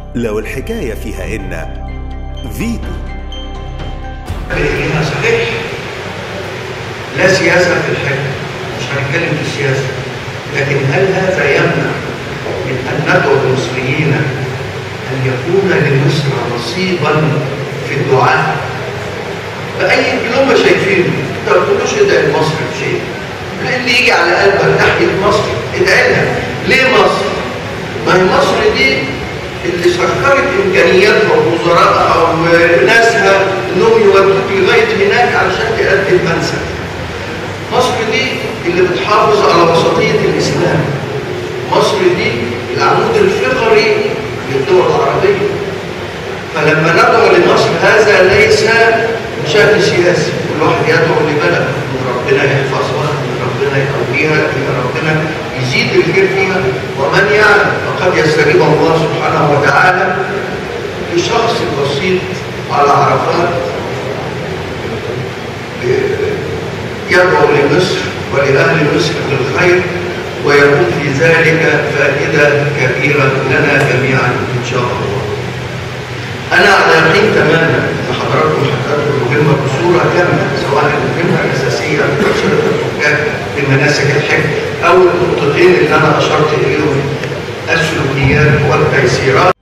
لو الحكاية فيها إن فيتو هنا صحيح لا سياسة في الحج مش هنتكلم في السياسة لكن هل هذا يمنع من أن ندعو المصريين أن يكون لمصر نصيبا في الدعاء بأي اللي هم شايفينه ما تقولوش ادعي لمصر بشيء اللي يجي على قلبك ناحية مصر ادعي لها ليه مصر؟ ما هي مصر دي اللي سكرت امكانياتها ووزرائها وناسها انهم يودوك لغايه هناك علشان تأدي المنسك. مصر دي اللي بتحافظ على وسطيه الاسلام. مصر دي العمود الفقري للدول العربيه. فلما ندعو لمصر هذا ليس بشكل سياسي، كل واحد يدعو لبلده ان ربنا يحفظها، ان ربنا يقويها، ان ربنا يزيد الخير فيها، ومن يعلم فقد يستجيب الله سبحانه وتعالى لشخص بسيط على عرفات يدعو لمصر ولأهل مصر بالخير ويكون في ذلك فائدة كبيرة لنا جميعا إن شاء الله. أنا على يقين تماما أن حضراتكم حضرتوا المهمة بصورة كاملة سواء المهمة الأساسية لتبشير الحكام بمناسك الحج أو النقطتين اللي أنا أشرت إليهم السلوكيات والتيسيرات